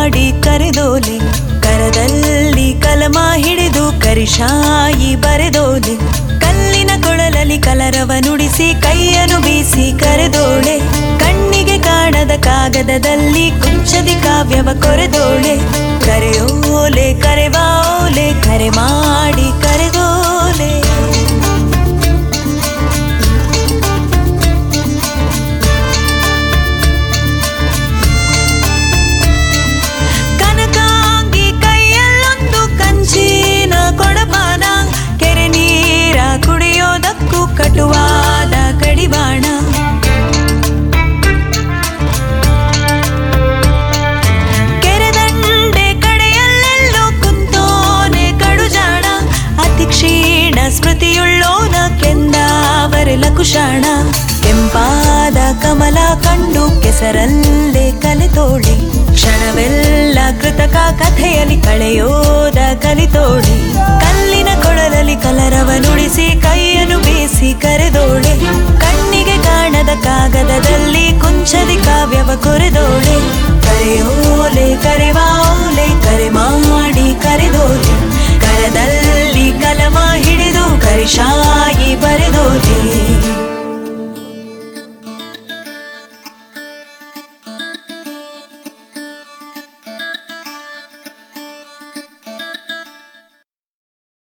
ಮಾಡಿ ಕರೆದೋಲೆ ಕರದಲ್ಲಿ ಕಲಮ ಹಿಡಿದು ಕರಿಶಾಯಿ ಬರೆದೋಲೆ ಕಲ್ಲಿನ ಕೊಳಲಲ್ಲಿ ಕಲರವ ನುಡಿಸಿ ಕೈಯನ್ನು ಬೀಸಿ ಕರೆದೋಳೆ ಕಣ್ಣಿಗೆ ಕಾಣದ ಕಾಗದದಲ್ಲಿ ಕುಂಚದಿ ಕಾವ್ಯವ ಕೊರೆದೋಳೆ ಕರೆಯೋಲೆ ಕರೆವಾಲೆ ಕರೆ ಮಾಡಿ ಕರೆದೋಲೆ ಕನಕಾಂಗಿ ಕೈಯಲ್ಲೊಂದು ಕಂಚಿನ ಕೊಡಪಾನ ಕೆರೆ ನೀರ ಕುಡಿಯೋದಕ್ಕೂ ಕಟುವಾದ ಕಡಿವಾಣ ಕೆರೆದಂಡೆ ಕಡೆಯಲ್ಲೆಲ್ಲೋ ಕುಂತೋನೆ ಕಡುಜಾಣ ಅತಿ ಕ್ಷೀಣ ಸ್ಮೃತಿಯುಳ್ಳೋನ ಕೆಂದಾವರೆಲ ಕುಶಾಣ ಕೆಂಪಾದ ಕಮಲ ಕಂಡು ಕೆಸರಲ್ಲೇ ಕಲಿತೋಳೆ ಕ್ಷಣವೆಲ್ಲ ಕೃತಕ ಕಥೆಯಲ್ಲಿ ಕಳೆಯೋದ ಕಲಿತೋಳೆ ಕಲ್ಲಿನ ಕೊಳಲಲ್ಲಿ ಕಲರವ ನುಡಿಸಿ ಕೈಯನ್ನು ಬೀಸಿ ಕರೆದೋಳೆ ಕಣ್ಣಿಗೆ ಕಾಣದ ಕಾಗದದಲ್ಲಿ ಕುಂಚದಿ ಕಾವ್ಯವ ಕೊರೆದೋಳೆ ಕರೆಯೋಲೆ